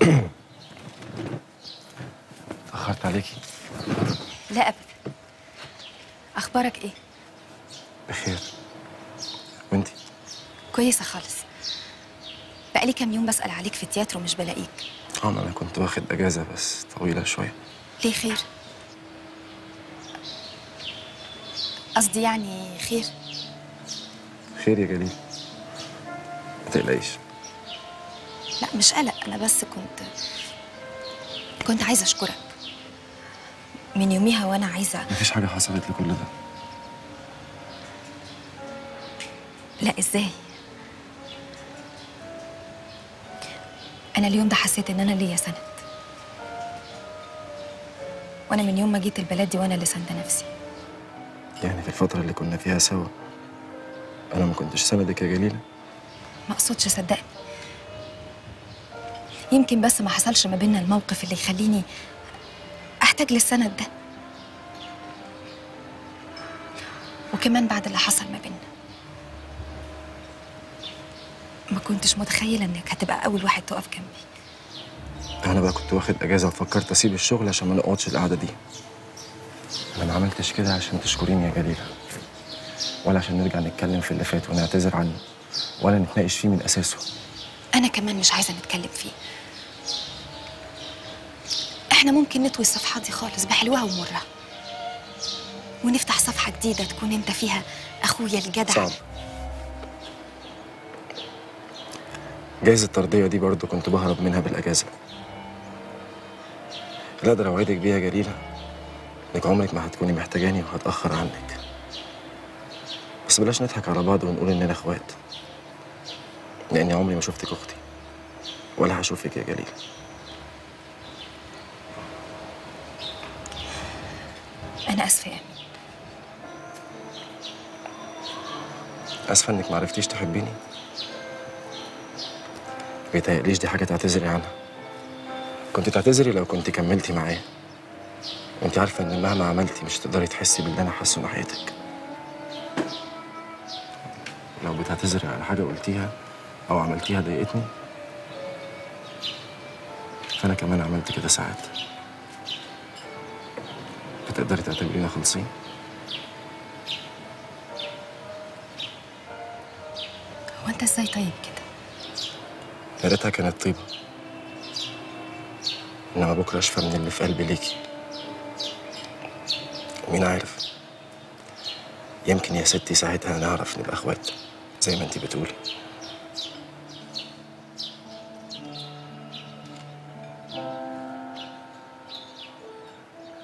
اتأخرت عليكي لا ابدا اخبارك ايه بخير وانتي كويسه خالص بقالي كام يوم بسال عليك في التياترو مش بلاقيك اه انا كنت واخد اجازة بس طويلة شوية ليه خير قصدي يعني خير خير يا جليل ما تقلقيش لا مش قلق انا بس كنت كنت عايزه اشكرك من يوميها وانا عايزه مفيش حاجة حصلت لكل ده لا ازاي انا اليوم ده حسيت ان انا ليا سند وانا من يوم ما جيت البلد دي وانا اللي سانده نفسي يعني في الفترة اللي كنا فيها سوا أنا ما كنتش سندك يا جليلة ما اقصدش صدقني يمكن بس ما حصلش ما بيننا الموقف اللي يخليني احتاج للسند ده وكمان بعد اللي حصل ما بيننا ما كنتش متخيله انك هتبقى اول واحد تقف جنبي أنا بقى كنت واخد أجازة وفكرت أسيب الشغل عشان ما نقعدش القعدة دي أنا ما عملتش كده عشان تشكريني يا جليلة ولا عشان نرجع نتكلم في اللي فات ونعتذر عنه ولا نتناقش فيه من أساسه انا كمان مش عايزه نتكلم فيه احنا ممكن نطوي الصفحه دي خالص بحلوها ومرها ونفتح صفحه جديده تكون انت فيها اخويا الجدع صعب جايزة الطردية دي برضه كنت بهرب منها بالأجازة لا أقدر أوعدك بيها يا جليلة إنك عمرك ما هتكوني محتاجاني وهتأخر عنك بس بلاش نضحك على بعض ونقول إننا إخوات لأني عمري ما شفتك أختي ولا هشوفك يا جليلة انا اسفه يا امين آسفة إنك معرفتيش تحبيني بيتهيأليش دي حاجة تعتذري عنها كنت تعتذري لو كنت كملتي معايا وانت عارفة إن مهما عملتي مش تقدري تحسي باللي أنا حاسه ناحيتك لو بتعتذري على حاجة قلتيها أو عملتيها ضايقتني فأنا كمان عملت كده ساعات فتقدري تعتبرينا خالصين هو انت ازاي طيب كده يا ريتها كانت طيبة إنما بكرة أشفى من اللي في قلبي ليكي مين عارف يمكن يا ستي ساعتها نعرف نبقى إخوات زي ما أنتي بتقولي